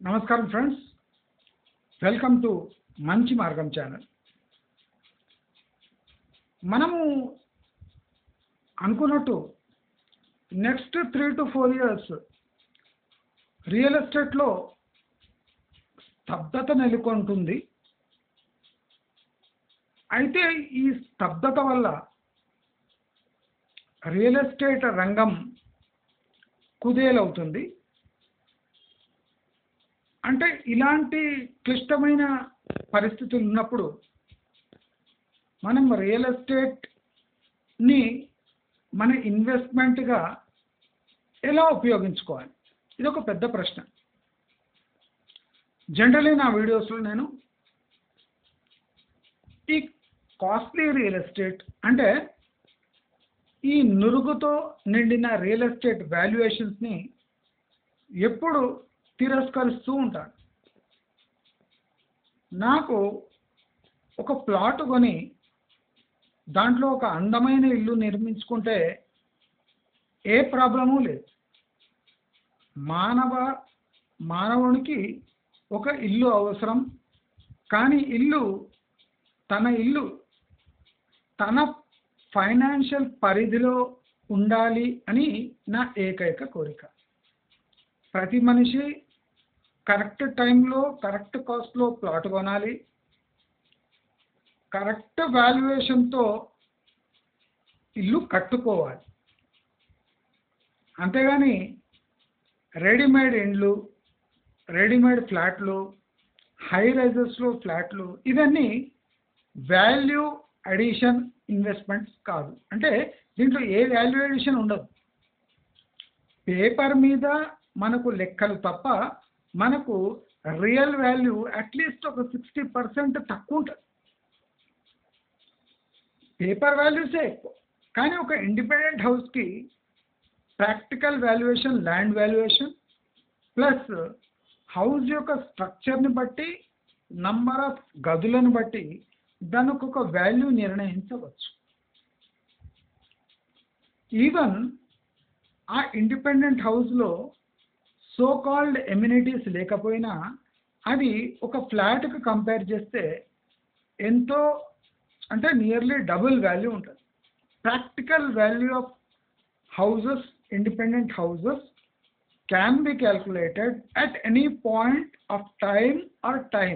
నమస్కారం friends welcome to మంచి మార్గం ఛానల్ మనము అనుకున్నట్టు next three to four years real ఎస్టేట్లో స్తబ్దత నెలకొంటుంది అయితే ఈ స్తబ్దత వల్ల రియల్ ఎస్టేట్ రంగం కుదేలవుతుంది అంటే ఇలాంటి క్లిష్టమైన పరిస్థితులు ఉన్నప్పుడు మనం రియల్ ఎస్టేట్ని మన ఇన్వెస్ట్మెంట్గా ఎలా ఉపయోగించుకోవాలి ఇది ఒక పెద్ద ప్రశ్న జనరలీ నా వీడియోస్లో నేను ఈ కాస్ట్లీ రియల్ ఎస్టేట్ అంటే ఈ నురుగుతో నిండిన రియల్ ఎస్టేట్ వాల్యుయేషన్స్ని ఎప్పుడు తిరస్కరిస్తూ ఉంటాను నాకు ఒక ప్లాట్ కొని దాంట్లో ఒక అందమైన ఇల్లు నిర్మించుకుంటే ఏ ప్రాబ్లము లేదు మానవ మానవునికి ఒక ఇల్లు అవసరం కానీ ఇల్లు తన ఇల్లు తన ఫైనాన్షియల్ పరిధిలో ఉండాలి అని నా ఏకైక కోరిక ప్రతి మనిషి కరెక్ట్ టైంలో కరెక్ట్ కాస్ట్లో ప్లాట్ కొనాలి కరెక్ట్ వాల్యుయేషన్తో ఇల్లు కట్టుకోవాలి అంతేగాని రెడీమేడ్ ఇండ్లు రెడీమేడ్ ఫ్లాట్లు హై రైజెస్లో ఫ్లాట్లు ఇవన్నీ వాల్యూ అడిషన్ ఇన్వెస్ట్మెంట్స్ కాదు అంటే దీంట్లో ఏ వాల్యూ అడిషన్ ఉండదు పేపర్ మీద మనకు లెక్కలు తప్ప మనకు రియల్ వాల్యూ అట్లీస్ట్ ఒక సిక్స్టీ పర్సెంట్ తక్కువ ఉంటుంది పేపర్ వాల్యూసే ఎక్కువ కానీ ఒక ఇండిపెండెంట్ హౌస్కి practical valuation land valuation plus house యొక్క స్ట్రక్చర్ని బట్టి నంబర్ ఆఫ్ గదులను బట్టి దానికి ఒక వాల్యూ నిర్ణయించవచ్చు ఈవెన్ ఆ ఇండిపెండెంట్ హౌస్లో సో కాల్డ్ ఎమ్యూనిటీస్ లేకపోయినా అది ఒక ఫ్లాట్కి కంపేర్ చేస్తే ఎంతో అంటే నియర్లీ డబుల్ వాల్యూ ఉంటుంది practical value of houses independent houses can be calculated at any point of time or time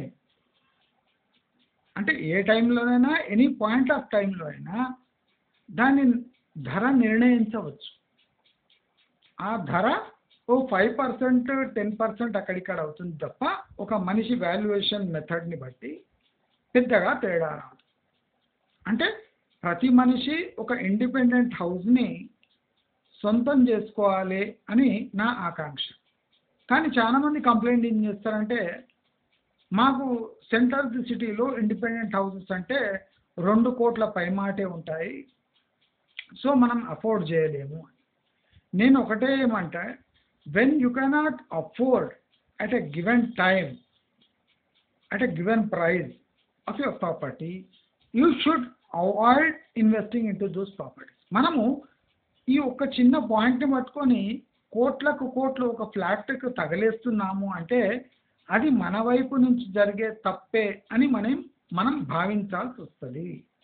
అంటే ఏ టైంలోనైనా ఎనీ పాయింట్ ఆఫ్ టైంలో అయినా దాని ధర నిర్ణయించవచ్చు ఆ ధర ఓ ఫైవ్ పర్సెంట్ టెన్ పర్సెంట్ అక్కడిక్కడ అవుతుంది తప్ప ఒక మనిషి వాల్యుయేషన్ మెథడ్ని బట్టి పెద్దగా తేడా రాదు అంటే ప్రతి మనిషి ఒక ఇండిపెండెంట్ హౌస్ని సొంతం చేసుకోవాలి అని నా ఆకాంక్ష కానీ చాలామంది కంప్లైంట్ ఏం చేస్తారంటే మాకు సెంటర్ ది సిటీలో ఇండిపెండెంట్ హౌసెస్ అంటే రెండు కోట్ల పైమాటే ఉంటాయి సో మనం అఫోర్డ్ చేయలేము నేను ఒకటే ఏమంటే when you cannot afford at a given time at a given price of your property you should avoid investing in to those properties మనము ఈ ఒక్క చిన్న పాయింట్ని పట్టుకొని కోట్లకు కోట్లు ఒక ఫ్లాట్కి తగలేస్తున్నాము అంటే అది మన వైపు నుంచి జరిగే తప్పే అని మనం మనం భావించాల్సి వస్తుంది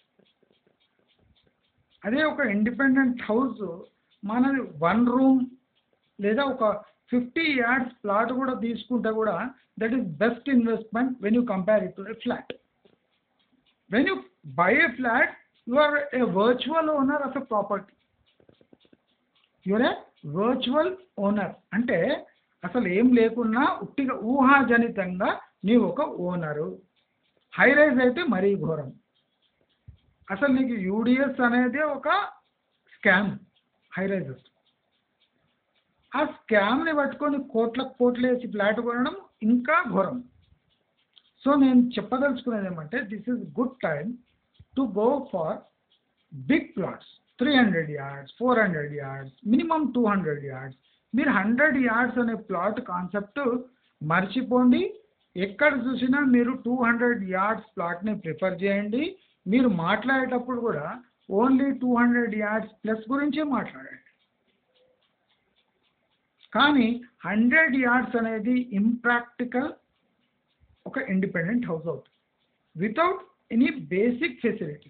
అదే ఒక ఇండిపెండెంట్ హౌస్ మనది వన్ రూమ్ లేదా ఒక ఫిఫ్టీ యార్డ్స్ ప్లాట్ కూడా తీసుకుంటే కూడా that is best investment when you compare it to a flat when you buy a flat you are a virtual owner of a property your a virtual owner అంటే అసలు ఏం లేకున్నా ఉట్టిగా ఊహాజనితంగా నీవు ఒక ఓనరు హై రైజ్ అయితే మరీ ఘోరం అసలు నీకు యూడిఎస్ అనేది ఒక స్కామ్ హై రైజెస్ ఆ స్కామ్ని పట్టుకొని కోట్లకు కోట్లు వేసి ఫ్లాట్ కొనడం ఇంకా ఘోరం సో నేను చెప్పదలుచుకునేది ఏమంటే this is good time to go for big plots three hundred yards four hundred yards minimum two hundred yards మీరు హండ్రెడ్ యార్డ్స్ అనే ప్లాట్ కాన్సెప్ట్ మర్చిపోండి ఎక్కడ చూసినా మీరు టూ హండ్రెడ్ యార్డ్స్ ప్లాట్ని ప్రిఫర్ చేయండి మీరు మాట్లాడేటప్పుడు కూడా only two hundred yards plus గురించే మాట్లాడండి కానీ హండ్రెడ్ యార్డ్స్ అనేది ఇంప్రాక్టికల్ ఒక ఇండిపెండెంట్ హౌస్ అవుతుంది వితౌట్ ఎనీ బేసిక్ ఫెసిలిటీ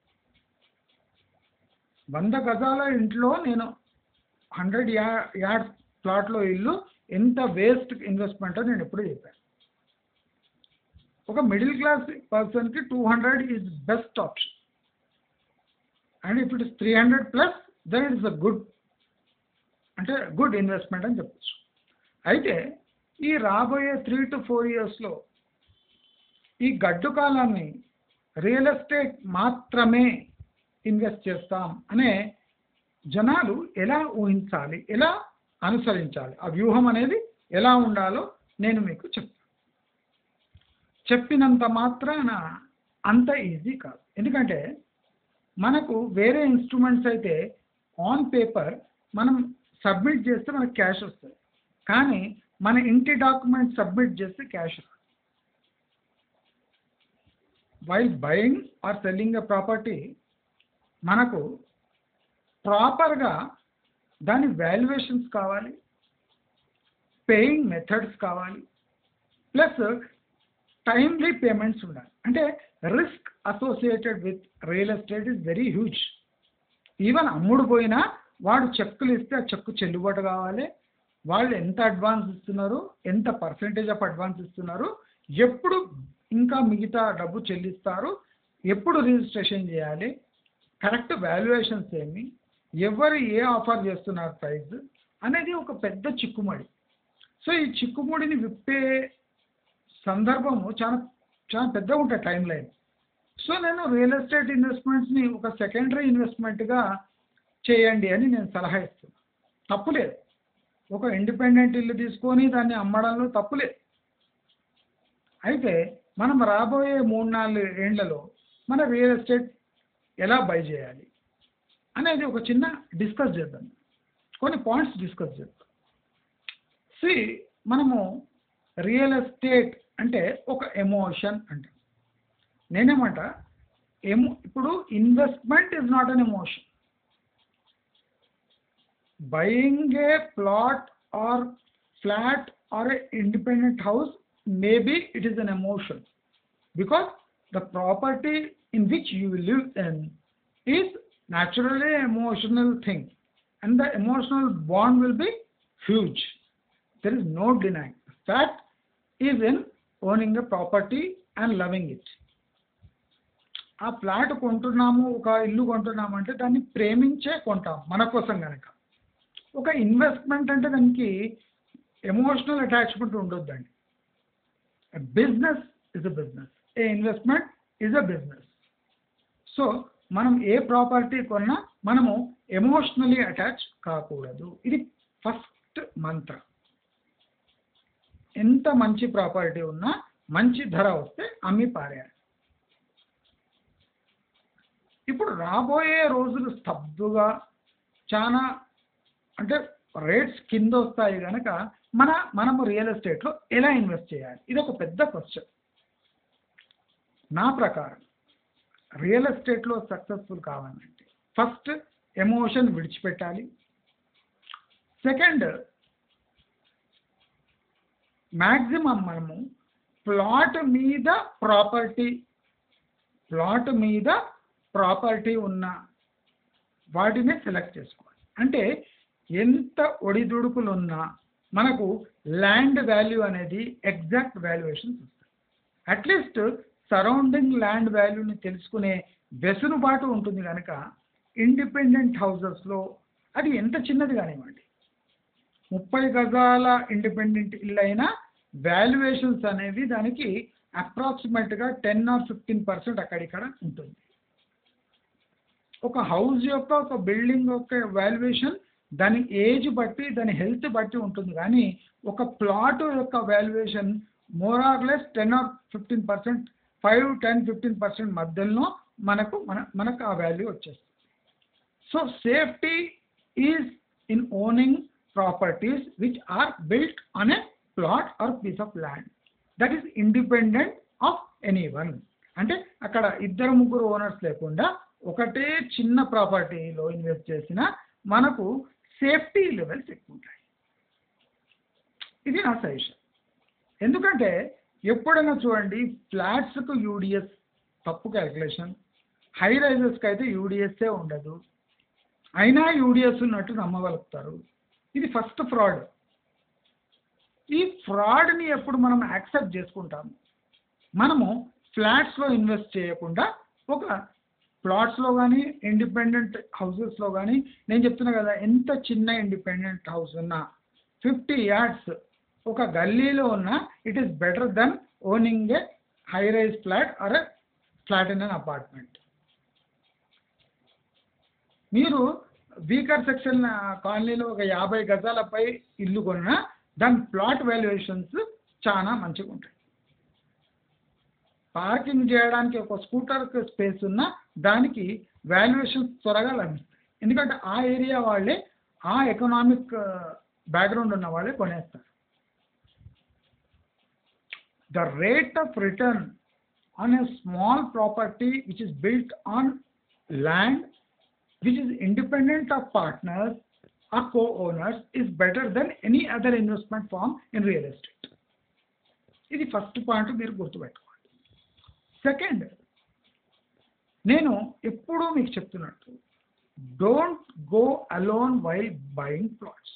వంద గజాల ఇంట్లో నేను హండ్రెడ్ యా యార్డ్స్ ప్లాట్లో ఇల్లు ఎంత వేస్ట్ ఇన్వెస్ట్మెంట్ అని నేను ఎప్పుడు చెప్పాను ఒక మిడిల్ క్లాస్ పర్సన్కి two hundred is best option and if it is three hundred plus then it is a good అంటే గుడ్ ఇన్వెస్ట్మెంట్ అని చెప్పచ్చు అయితే ఈ రాబోయే త్రీ టు ఫోర్ ఇయర్స్లో ఈ గడ్డు కాలాన్ని రియల్ ఎస్టేట్ మాత్రమే ఇన్వెస్ట్ చేస్తాం అనే జనాలు ఎలా ఊహించాలి ఎలా అనుసరించాలి ఆ వ్యూహం అనేది ఎలా ఉండాలో నేను మీకు చెప్తాను చెప్పినంత మాత్రాన అంత ఈజీ కాదు ఎందుకంటే మనకు వేరే ఇన్స్ట్రుమెంట్స్ అయితే ఆన్ పేపర్ మనం సబ్మిట్ చేస్తే మనకు క్యాష్ వస్తుంది కానీ మన ఇంటి డాక్యుమెంట్ సబ్మిట్ చేస్తే క్యాష్ రాదు while buying or selling a property మనకు ప్రాపర్గా దాని వాల్యుయేషన్స్ కావాలి పేయింగ్ మెథడ్స్ కావాలి ప్లస్ టైమ్లీ పేమెంట్స్ ఉండాలి అంటే risk associated with real estate is very huge even అమ్ముడు పోయినా వాడు చెక్కులు ఇస్తే ఆ చెక్కు చెల్లుబాటు కావాలి వాళ్ళు ఎంత అడ్వాన్స్ ఇస్తున్నారు ఎంత పర్సెంటేజ్ ఆఫ్ అడ్వాన్స్ ఇస్తున్నారు ఎప్పుడు ఇంకా మిగతా డబ్బు చెల్లిస్తారు ఎప్పుడు రిజిస్ట్రేషన్ చేయాలి కరెక్ట్ వాల్యుయేషన్స్ ఏమి ఎవరు ఏ ఆఫర్ చేస్తున్నారు ప్రైస్ అనేది ఒక పెద్ద చిక్కుమడి సో ఈ చిక్కుముడిని విప్పే సందర్భము చాలా చాలా పెద్దగా ఉంటుంది టైం లైన్ సో నేను రియల్ ఎస్టేట్ ఇన్వెస్ట్మెంట్స్ని ఒక సెకండరీ ఇన్వెస్ట్మెంట్గా చేయండి అని నేను సలహా ఇస్తున్నాను తప్పులేదు ఒక ఇండిపెండెంట్ ఇల్లు తీసుకొని దాన్ని అమ్మడంలో తప్పులేదు అయితే మనం రాబోయే మూడు నాలుగు ఏండ్లలో మన రియల్ ఎస్టేట్ ఎలా బై చేయాలి అనేది ఒక చిన్న డిస్కస్ చేద్దాం కొన్ని పాయింట్స్ డిస్కస్ చేద్దాం సి మనము రియల్ ఎస్టేట్ అంటే ఒక ఎమోషన్ అంటాం నేనేమంట ఎమో ఇప్పుడు investment is not an emotion buying a plot or flat or a independent house maybe it is an emotion because the property in which you live in is naturally an emotional thing and the emotional bond will be huge there is no denying the fact is in owning a property and loving it ఆ flat కొంటున్నాము ఒక ఇల్లు కొంటున్నాము అంటే దాన్ని ప్రేమించే కొంటాం మన కోసం కనుక ఒక ఇన్వెస్ట్మెంట్ అంటే దానికి ఎమోషనల్ అటాచ్మెంట్ ఉండొద్దండి business is a business a investment is a business so మనం ఏ ప్రాపర్టీ కొన్నా మనము ఎమోషనలీ అటాచ్ కాకూడదు ఇది ఫస్ట్ మంత్ర ఎంత మంచి ప్రాపర్టీ ఉన్నా మంచి ధర వస్తే అమ్మి పారేయాలి ఇప్పుడు రాబోయే రోజులు స్తబ్దుగా చాలా అంటే రేట్స్ కింద వస్తాయి కనుక మన మనము రియల్ ఎస్టేట్లో ఎలా ఇన్వెస్ట్ చేయాలి ఇది ఒక పెద్ద క్వశ్చన్ నా ప్రకారం రియల్ ఎస్టేట్లో సక్సెస్ఫుల్ కావాలంటే ఫస్ట్ ఎమోషన్ విడిచిపెట్టాలి సెకండ్ మ్యాక్సిమం మనము ప్లాట్ మీద ప్రాపర్టీ ప్లాట్ మీద ప్రాపర్టీ ఉన్న వాటిని సెలెక్ట్ చేసుకోవాలి అంటే ఎంత ఒడిదుడుకులు ఉన్నా మనకు ల్యాండ్ వాల్యూ అనేది ఎగ్జాక్ట్ వాల్యుయేషన్స్ వస్తాయి అట్లీస్ట్ సరౌండింగ్ ల్యాండ్ వాల్యూని తెలుసుకునే వెసులుబాటు ఉంటుంది కనుక ఇండిపెండెంట్ హౌసెస్లో అది ఎంత చిన్నది కానివ్వండి ముప్పై గజాల ఇండిపెండెంట్ ఇల్లు అయినా వాల్యుయేషన్స్ అనేవి దానికి అప్రాక్సిమేట్గా టెన్ ఆర్ ఫిఫ్టీన్ పర్సెంట్ అక్కడిక్కడ ఉంటుంది ఒక హౌస్ యొక్క ఒక బిల్డింగ్ యొక్క వాల్యుయేషన్ దాని ఏజ్ బట్టి దాని హెల్త్ బట్టి ఉంటుంది కానీ ఒక ప్లాట్ యొక్క valuation more or less ten or fifteen percent five ten fifteen percent మధ్యలో మనకు మన మనకు ఆ వాల్యూ వచ్చేస్తుంది so safety is in owning properties which are built on a plot or piece of land that is independent of anyone అంటే అక్కడ ఇద్దరు ముగ్గురు ఓనర్స్ లేకుండా ఒకటే చిన్న ప్రాపర్టీలో ఇన్వెస్ట్ చేసిన మనకు సేఫ్టీ లెవెల్స్ ఎక్కువ ఉంటాయి ఇది నా సజెషన్ ఎందుకంటే ఎప్పుడైనా చూడండి ఫ్లాట్స్కు యూడిఎస్ తప్పు క్యాల్కులేషన్ హై రైజెస్కి అయితే యూడిఎస్ఏ ఉండదు అయినా యూడిఎస్ ఉన్నట్టు నమ్మగలుగుతారు ఇది ఫస్ట్ ఫ్రాడ్ ఈ ఫ్రాడ్ని ఎప్పుడు మనం యాక్సెప్ట్ చేసుకుంటాము మనము ఫ్లాట్స్లో ఇన్వెస్ట్ చేయకుండా ఒక ప్లాట్స్లో కానీ ఇండిపెండెంట్ హౌసెస్లో కానీ నేను చెప్తున్నా కదా ఎంత చిన్న ఇండిపెండెంట్ హౌస్ ఉన్నా ఫిఫ్టీ యార్డ్స్ ఒక గల్లీలో ఉన్న it is better than owning a high rise flat or a flat in an apartment మీరు వీకర్ సెక్షన్ కాలనీలో ఒక యాభై గజాలపై ఇల్లు కొన్నా దాని ప్లాట్ వాల్యుయేషన్స్ చాలా మంచిగా ఉంటాయి పార్కింగ్ చేయడానికి ఒక స్కూటర్ స్పేస్ ఉన్న దానికి వాల్యుయేషన్స్ త్వరగా లభిస్తాయి ఎందుకంటే ఆ ఏరియా వాళ్ళే ఆ ఎకనామిక్ బ్యాక్గ్రౌండ్ ఉన్న వాళ్ళే కొనేస్తారు the rate of return on a small property which is built on land which is independent of partners or co-owners is better than any other investment form in real estate. ఇది first point మీరు గుర్తుపెట్టుకోండి second నేను ఎప్పుడూ మీకు చెప్తున్నట్టు don't go alone while buying plots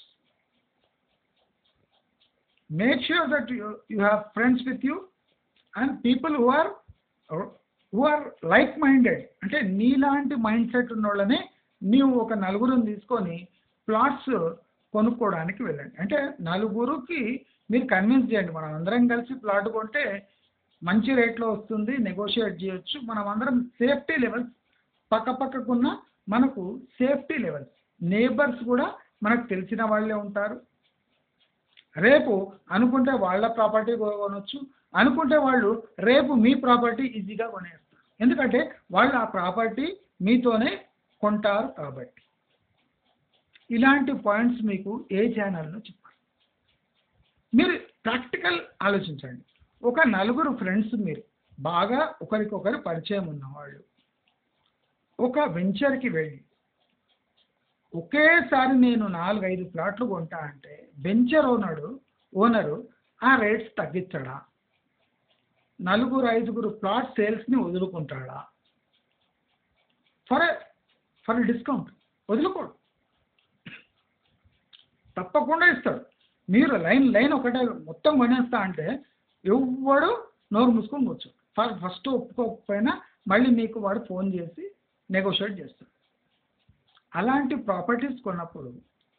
make sure that you you have friends with you and people who are who are like minded అంటే నీలాంటి mind set ఉన్న వాళ్ళనే నీవు ఒక నలుగురిని తీసుకొని ప్లాట్స్ కొనుక్కోవడానికి వెళ్ళండి అంటే నలుగురికి మీరు కన్విన్స్ చేయండి మనం అందరం కలిసి ప్లాట్ కొంటే మంచి రేట్లో వస్తుంది నెగోషియేట్ చేయొచ్చు మనం అందరం సేఫ్టీ లెవెల్స్ పక్క పక్కకున్న మనకు సేఫ్టీ లెవెల్స్ నేబర్స్ కూడా మనకు తెలిసిన వాళ్ళే ఉంటారు రేపు అనుకుంటే వాళ్ళ ప్రాపర్టీ కొనవచ్చు అనుకుంటే వాళ్ళు రేపు మీ ప్రాపర్టీ ఈజీగా కొనేస్తారు ఎందుకంటే వాళ్ళు ఆ ప్రాపర్టీ మీతోనే కొంటారు కాబట్టి ఇలాంటి పాయింట్స్ మీకు ఏ ఛానల్లో చెప్పాలి మీరు ప్రాక్టికల్ ఆలోచించండి ఒక నలుగురు ఫ్రెండ్స్ మీరు బాగా ఒకరికొకరు పరిచయం ఉన్నవాళ్ళు ఒక వెంచర్కి వెళ్ళి ఒకేసారి నేను నాలుగైదు ప్లాట్లు కొంటా అంటే వెంచర్ ఓనరు ఓనరు ఆ రేట్స్ తగ్గించడా నలుగురు ఐదుగురు ప్లాట్ సేల్స్ని వదులుకుంటాడా ఫర్ ఫర్ డిస్కౌంట్ వదులుకోడు తప్పకుండా ఇస్తాడు మీరు లైన్ లైన్ ఒకటే మొత్తం కొనేస్తా అంటే ఎవ్వడు నోరు మూసుకొని కూర్చో ఫస్ట్ ఒప్పుకోకపోయినా మళ్ళీ మీకు వాడు ఫోన్ చేసి నెగోషియేట్ చేస్తాడు అలాంటి ప్రాపర్టీస్ కొన్నప్పుడు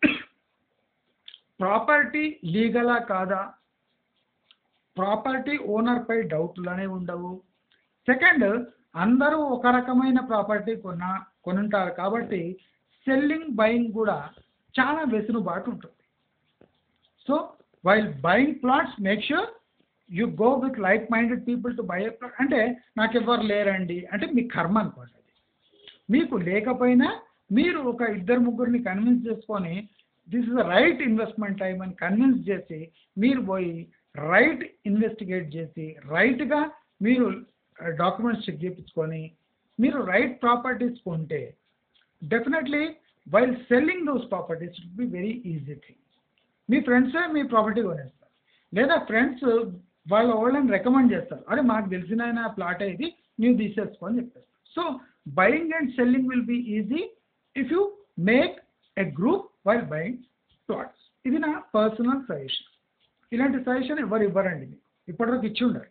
ప్రాపర్టీ లీగలా కాదా ప్రాపర్టీ ఓనర్పై డౌట్లు అనేవి ఉండవు సెకండ్ అందరూ ఒక రకమైన ప్రాపర్టీ కొన్న కొనుంటారు కాబట్టి సెల్లింగ్ బయింగ్ కూడా చాలా వెసులుబాటు ఉంటుంది so while buying plots make sure you go with like minded people to buy plot అంటే నాకు ఎవరు లేరండి అంటే మీ కర్మ అనుకోండి అది మీకు లేకపోయినా మీరు ఒక ఇద్దరు ముగ్గురిని కన్విన్స్ చేసుకొని this is right investment time అని కన్విన్స్ చేసి మీరు పోయి రైట్ ఇన్వెస్టిగేట్ చేసి రైట్గా మీరు డాక్యుమెంట్స్ చెక్ చేయించుకొని మీరు రైట్ ప్రాపర్టీస్ కొంటే definitely while selling those properties it be very easy thing మీ ఫ్రెండ్సే మీ ప్రాపర్టీ కొనేస్తారు లేదా ఫ్రెండ్స్ వాళ్ళ వాళ్ళని రికమెండ్ చేస్తారు అరే మాకు తెలిసిన ఆయన ప్లాట్ ఇది ನೀವು తీసేసుకొని చెప్పేస్తారు so buying and selling will be easy if you make a group while buying plots ఇది నా పర్సనల్ సజెషన్ ఇలాంటి సజెషన్ ఎవరు ఇవ్వరండి మీకు ఇప్పటివరకు ఇచ్చి ఉండరు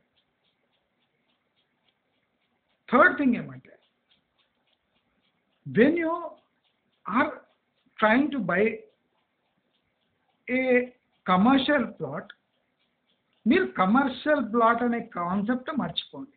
థర్డ్ థింగ్ ఏమంటే when you are trying to buy a commercial plot మీరు కమర్షియల్ ప్లాట్ అనే కాన్సెప్ట్ మర్చిపోండి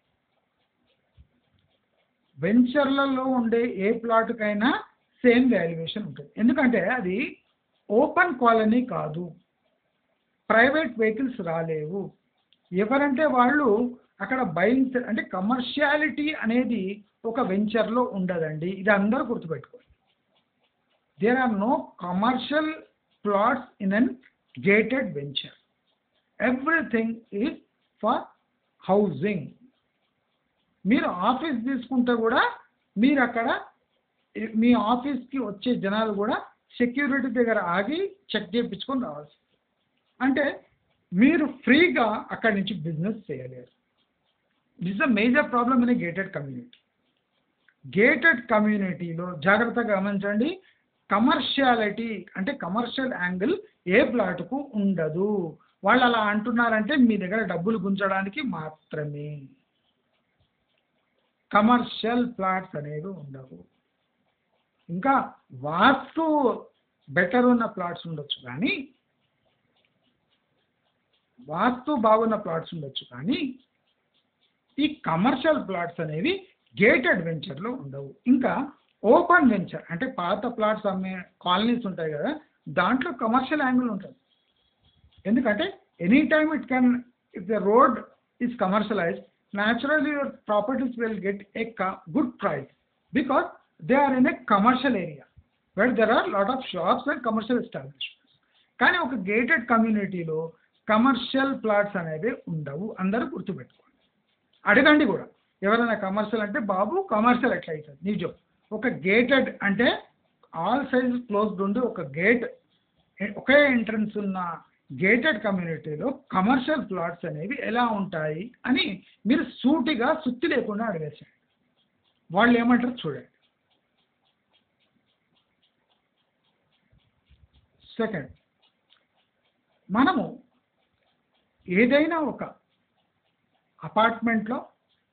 వెంచర్లలో ఉండే ఏ ప్లాట్కైనా సేమ్ వాల్యుయేషన్ ఉంటుంది ఎందుకంటే అది ఓపెన్ కాలనీ కాదు ప్రైవేట్ వెహికల్స్ రాలేవు ఎవరంటే వాళ్ళు అక్కడ బయింగ్ అంటే కమర్షియాలిటీ అనేది ఒక వెంచర్లో ఉండదండి ఇది అందరూ గుర్తుపెట్టుకోండి there are no commercial plots in an gated venture everything is for housing మీరు ఆఫీస్ తీసుకుంటే కూడా మీరు అక్కడ మీ ఆఫీస్కి వచ్చే జనాలు కూడా సెక్యూరిటీ దగ్గర ఆగి చెక్ చేయించుకొని రావాల్సి అంటే మీరు ఫ్రీగా అక్కడి నుంచి బిజినెస్ చేయలేరు this a major problem in gated community gated కమ్యూనిటీలో జాగ్రత్తగా గమనించండి కమర్షియాలిటీ అంటే కమర్షియల్ యాంగిల్ ఏ ప్లాట్కు ఉండదు వాళ్ళు అలా అంటున్నారంటే మీ దగ్గర డబ్బులు గుంచడానికి మాత్రమే కమర్షియల్ ప్లాట్స్ అనేవి ఉండవు ఇంకా వాస్తు బెటర్ ఉన్న ప్లాట్స్ ఉండొచ్చు కానీ వాస్తు బాగున్న ప్లాట్స్ ఉండొచ్చు కానీ ఈ కమర్షియల్ ప్లాట్స్ అనేవి గేటెడ్ వెంచర్లో ఉండవు ఇంకా ఓపెన్ వెంచర్ అంటే పాత ప్లాట్స్ అమ్మే కాలనీస్ ఉంటాయి కదా దాంట్లో కమర్షియల్ యాంగిల్ ఉంటుంది ఎందుకంటే any time it can if the road is commercialized naturally your properties will get a co- good price because they are in a commercial area where there are lot of shops and commercial establishments కానీ ఒక gated కమ్యూనిటీలో commercial plots అనేవి ఉండవు అందరూ గుర్తుపెట్టుకోండి అడగండి కూడా ఎవరైనా కమర్షియల్ అంటే బాబు కమర్షియల్ ఎట్లా అవుతుంది నిజం ఒక గేటెడ్ అంటే ఆల్ సైజ్ క్లోజ్డ్ ఉండి ఒక గేట్ ఒకే ఎంట్రన్స్ ఉన్న గేటెడ్ కమ్యూనిటీలో కమర్షియల్ ప్లాట్స్ అనేవి ఎలా ఉంటాయి అని మీరు సూటిగా సుత్తి లేకుండా అడిగేసారు వాళ్ళు ఏమంటారు చూడండి సెకండ్ మనము ఏదైనా ఒక అపార్ట్మెంట్లో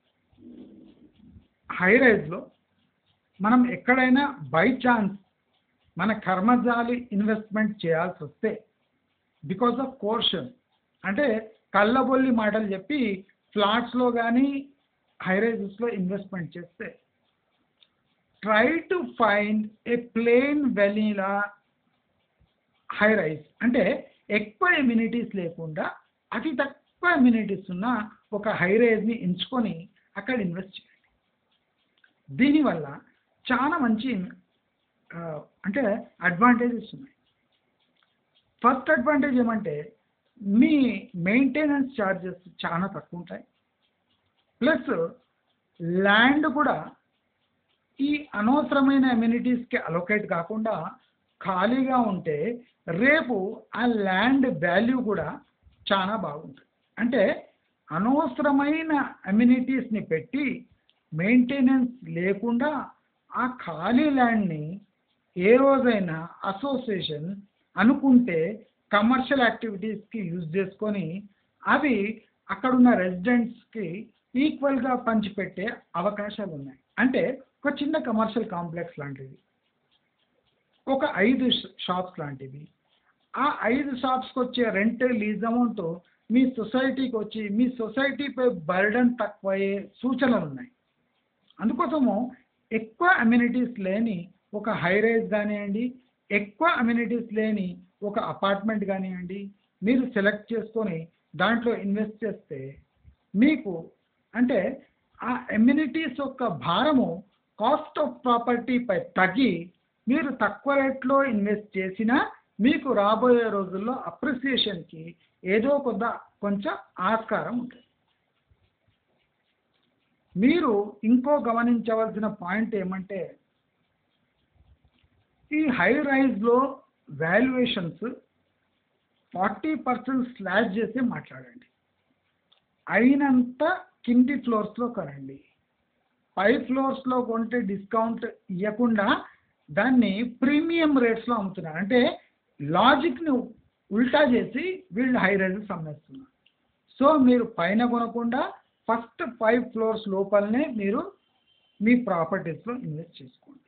హై రైజ్లో మనం ఎక్కడైనా బై ఛాన్స్ మన కర్మజాలి ఇన్వెస్ట్మెంట్ చేయాల్సి వస్తే బికాస్ ఆఫ్ కోర్షన్ అంటే కళ్ళబొల్లి మాటలు చెప్పి ఫ్లాట్స్లో కానీ హైరైజెస్లో ఇన్వెస్ట్మెంట్ చేస్తే try to find a plain vanilla high rise అంటే ఎక్కువ ఎమ్యూనిటీస్ లేకుండా అతి తక్కువ ఎమ్యూనిటీస్ ఉన్న ఒక హై రైజ్ని ఎంచుకొని అక్కడ ఇన్వెస్ట్ చేయండి దీనివల్ల చాలా మంచి ఆ, అంటే అడ్వాంటేజెస్ ఉన్నాయి ఫస్ట్ అడ్వాంటేజ్ ఏమంటే మీ మెయింటెనెన్స్ ఛార్జెస్ చాలా తక్కువ ఉంటాయి ప్లస్ ల్యాండ్ కూడా ఈ అనవసరమైన అమ్యూనిటీస్కి అలొకేట్ కాకుండా ఖాళీగా ఉంటే రేపు ఆ ల్యాండ్ వాల్యూ కూడా చాలా బాగుంటుంది అంటే అనవసరమైన అమ్యూనిటీస్ని పెట్టి మెయింటెనెన్స్ లేకుండా ఆ ఖాళీ ల్యాండ్ని ఏ రోజైనా అసోసియేషన్ అనుకుంటే కమర్షియల్ యాక్టివిటీస్కి యూజ్ చేసుకొని అవి అక్కడున్న రెసిడెంట్స్కి ఈక్వల్గా పంచిపెట్టే అవకాశాలు ఉన్నాయి అంటే ఒక చిన్న కమర్షియల్ కాంప్లెక్స్ లాంటిది ఒక ఐదు షాప్స్ లాంటివి ఆ ఐదు షాప్స్కి వచ్చే రెంట్ లీజ్ అమౌంట్ మీ సొసైటీకి వచ్చి మీ సొసైటీపై బర్డన్ తక్కువయ్యే సూచనలు ఉన్నాయి అందుకోసము ఎక్కువ అమ్యూనిటీస్ లేని ఒక హై రైజ్ కానివ్వండి ఎక్కువ అమ్యూనిటీస్ లేని ఒక అపార్ట్మెంట్ కానివ్వండి మీరు సెలెక్ట్ చేసుకొని దాంట్లో ఇన్వెస్ట్ చేస్తే మీకు అంటే ఆ ఎమ్యూనిటీస్ యొక్క భారము కాస్ట్ ఆఫ్ ప్రాపర్టీపై తగ్గి మీరు తక్కువ రేట్లో ఇన్వెస్ట్ చేసినా మీకు రాబోయే రోజుల్లో అప్రిసియేషన్కి ఏదో కొంత కొంచెం ఆస్కారం ఉంటుంది మీరు ఇంకో గమనించవలసిన పాయింట్ ఏమంటే ఈ హై రైజ్లో వాల్యుయేషన్స్ ఫార్టీ పర్సెంట్ స్లాష్ చేసి మాట్లాడండి అయినంత కింది ఫ్లోర్స్లో కొనండి పై ఫ్లోర్స్లో కొంటే డిస్కౌంట్ ఇవ్వకుండా దాన్ని ప్రీమియం రేట్స్లో అమ్ముతున్నారు అంటే లాజిక్ని ఉల్టా చేసి వీళ్ళు హై రైజెస్ అమ్మేస్తున్నారు సో మీరు పైన కొనకుండా ఫస్ట్ ఫైవ్ ఫ్లోర్స్ లోపలనే మీరు మీ ప్రాపర్టీస్లో ఇన్వెస్ట్ చేసుకోండి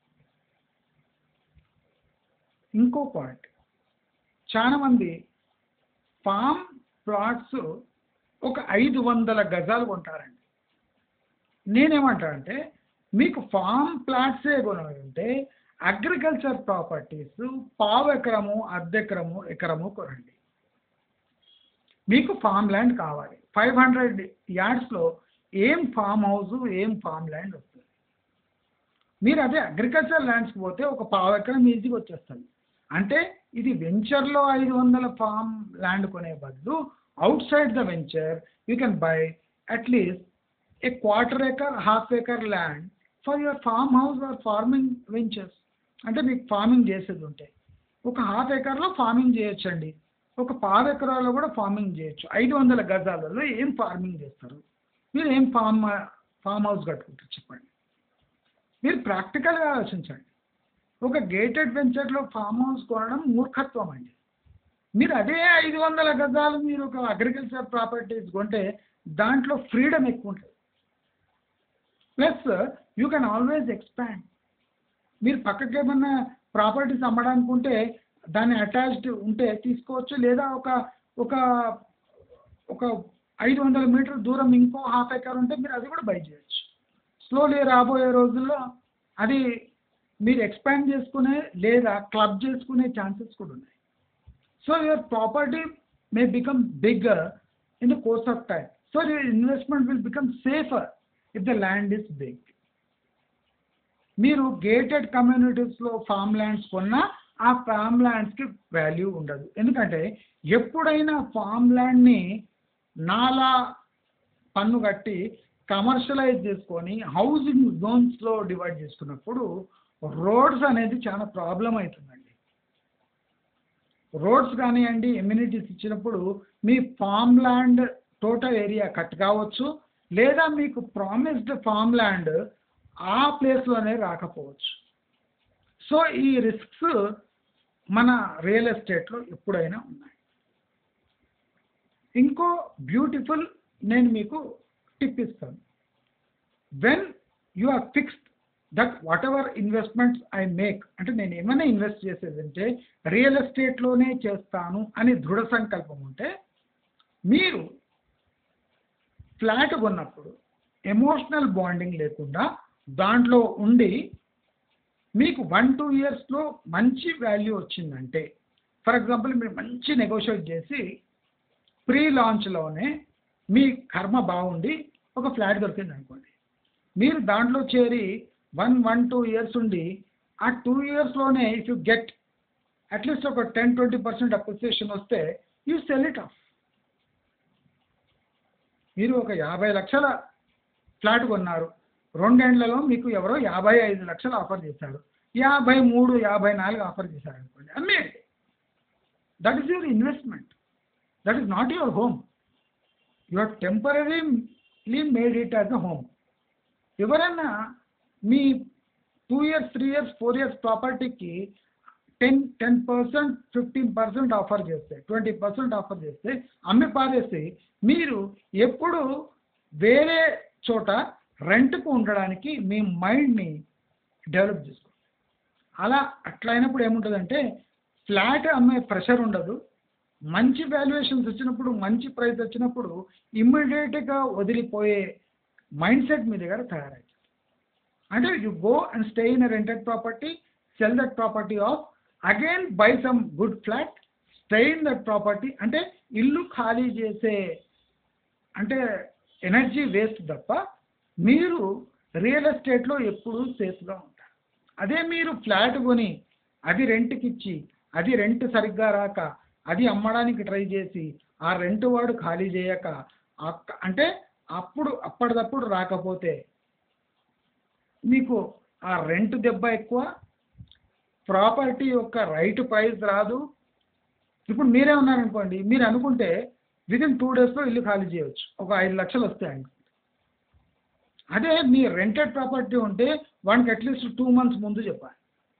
ఇంకో పాయింట్ చాలామంది ఫామ్ ప్లాట్స్ ఒక ఐదు వందల గజాలు కొంటారండి నేనేమంటానంటే మీకు ఫామ్ ప్లాట్సే కొనాలంటే అగ్రికల్చర్ ప్రాపర్టీస్ పావు ఎకరము అర్ధెకరము ఎకరము కొనండి మీకు ఫామ్ ల్యాండ్ కావాలి ఫైవ్ హండ్రెడ్ యార్డ్స్లో ఏం ఫామ్ హౌస్ ఏం ఫామ్ ల్యాండ్ వస్తుంది మీరు అదే అగ్రికల్చర్ ల్యాండ్స్కి పోతే ఒక పావు ఎకరం ఈజీగా వచ్చేస్తుంది అంటే ఇది వెంచర్లో ఐదు వందల ఫామ్ ల్యాండ్ కొనే బదులు outside the venture you can buy at least a quarter acre half acre land for your farm house or farming ventures అంటే మీకు ఫార్మింగ్ చేసేది ఉంటే ఒక హాఫ్ ఏకర్లో ఫార్మింగ్ చేయొచ్చండి ఒక పావు ఎకరాలో కూడా ఫార్మింగ్ చేయొచ్చు ఐదు వందల గజాలలో ఏం ఫార్మింగ్ చేస్తారు మీరు ఏం ఫామ్ ఫామ్ హౌస్ కట్టుకుంటారు చెప్పండి మీరు ప్రాక్టికల్గా ఆలోచించండి ఒక గేటెడ్ వెంచర్లో ఫామ్ హౌస్ కొనడం మూర్ఖత్వం అండి మీరు అదే ఐదు వందల గజాలు మీరు ఒక అగ్రికల్చర్ ప్రాపర్టీస్ కొంటే దాంట్లో ఫ్రీడమ్ ఎక్కువ ఉంటుంది plus you can always expand మీరు పక్కకి ఏమన్నా ప్రాపర్టీస్ అమ్మడానికి ఉంటే దాన్ని అటాచ్డ్ ఉంటే తీసుకోవచ్చు లేదా ఒక ఒక ఒక ఐదు వందల మీటర్ దూరం ఇంకో హాఫ్ ఎకర్ ఉంటే మీరు అది కూడా బై చేయొచ్చు స్లోలీ రాబోయే రోజుల్లో అది మీరు ఎక్స్పాండ్ చేసుకునే లేదా క్లబ్ చేసుకునే ఛాన్సెస్ కూడా ఉన్నాయి so your property may become bigger in the course of time so your investment will become safer if the land is big మీరు గేటెడ్ కమ్యూనిటీస్లో ఫామ్ ల్యాండ్స్ కొన్నా ఆ ఫామ్ ల్యాండ్స్కి వాల్యూ ఉండదు ఎందుకంటే ఎప్పుడైనా ఫామ్ ల్యాండ్ని నాలా పన్ను కట్టి కమర్షియలైజ్ చేసుకొని హౌసింగ్ జోన్స్లో డివైడ్ చేసుకున్నప్పుడు రోడ్స్ అనేది చాలా ప్రాబ్లం అవుతుందండి రోడ్స్ కానివ్వండి ఎమ్యూనిటీస్ ఇచ్చినప్పుడు మీ farm land total area cut కావచ్చు లేదా మీకు ప్రామిస్డ్ ఫామ్ ల్యాండ్ ఆ ప్లేస్లోనే రాకపోవచ్చు సో ఈ రిస్క్స్ మన రియల్ ఎస్టేట్లో ఎప్పుడైనా ఉన్నాయి ఇంకో బ్యూటిఫుల్ నేను మీకు టిప్ ఇస్తాను when you are fixed that whatever investments I make అంటే నేను ఏమైనా ఇన్వెస్ట్ చేసేదంటే రియల్ ఎస్టేట్లోనే చేస్తాను అని దృఢ సంకల్పం ఉంటే మీరు ఫ్లాట్ కొన్నప్పుడు ఎమోషనల్ బాండింగ్ లేకుండా దాంట్లో ఉండి మీకు వన్ టూ ఇయర్స్లో మంచి వాల్యూ వచ్చిందంటే ఫర్ ఎగ్జాంపుల్ మీరు మంచి నెగోషియేట్ చేసి ప్రీ లాంచ్లోనే మీ కర్మ బాగుండి ఒక ఫ్లాట్ దొరికింది అనుకోండి మీరు దాంట్లో చేరి వన్ వన్ టూ ఇయర్స్ ఉండి ఆ టూ ఇయర్స్లోనే ఇఫ్ యూ గెట్ అట్లీస్ట్ ఒక టెన్ ట్వంటీ పర్సెంట్ అప్రిసియేషన్ వస్తే యూ సెల్ ఇట్ ఆఫ్ మీరు ఒక యాభై లక్షల ఫ్లాట్ కొన్నారు రెండేళ్లలో మీకు ఎవరో యాభై ఐదు లక్షలు ఆఫర్ చేశారు యాభై మూడు యాభై నాలుగు ఆఫర్ చేశారు అనుకోండి అమ్మేయండి that is your investment that is not your home you are temporarily made it as a home ఎవరన్నా మీ two years three years four years ప్రాపర్టీకి ten ten percent fifteen percent offer చేస్తే ట్వంటీ పర్సెంట్ ఆఫర్ చేస్తే అమ్మి పారేసి మీరు ఎప్పుడు వేరే చోట రెంట్కు ఉండడానికి మీ మైండ్ని డెవలప్ చేసుకోండి అలా అట్లా అయినప్పుడు ఏముంటుందంటే ఫ్లాట్ అమ్మే ప్రెషర్ ఉండదు మంచి వాల్యుయేషన్స్ వచ్చినప్పుడు మంచి ప్రైస్ వచ్చినప్పుడు ఇమ్మీడియట్గా వదిలిపోయే మైండ్ సెట్ మీ దగ్గర తయారవుతుంది అంటే you go and stay in rented property sell that property off again buy some good flat stay in that property అంటే ఇల్లు ఖాళీ చేసే అంటే ఎనర్జీ వేస్ట్ తప్ప మీరు రియల్ ఎస్టేట్లో ఎప్పుడూ సేఫ్గా ఉంటారు అదే మీరు ఫ్లాట్ కొని అది రెంట్కి ఇచ్చి అది రెంట్ సరిగ్గా రాక అది అమ్మడానికి ట్రై చేసి ఆ రెంట్ వాడు ఖాళీ చేయక అక్క- అంటే అప్పుడు అప్పటిదప్పుడు రాకపోతే మీకు ఆ రెంట్ దెబ్బ ఎక్కువ ప్రాపర్టీ యొక్క రైట్ ప్రైస్ రాదు ఇప్పుడు మీరే ఉన్నారనుకోండి మీరు అనుకుంటే విదిన్ టూ డేస్లో ఇల్లు ఖాళీ చేయవచ్చు ఒక ఐదు లక్షలు వస్తాయి అనుకోండి అదే మీ రెంటెడ్ ప్రాపర్టీ ఉంటే వానికి అట్లీస్ట్ టూ మంత్స్ ముందు చెప్పాలి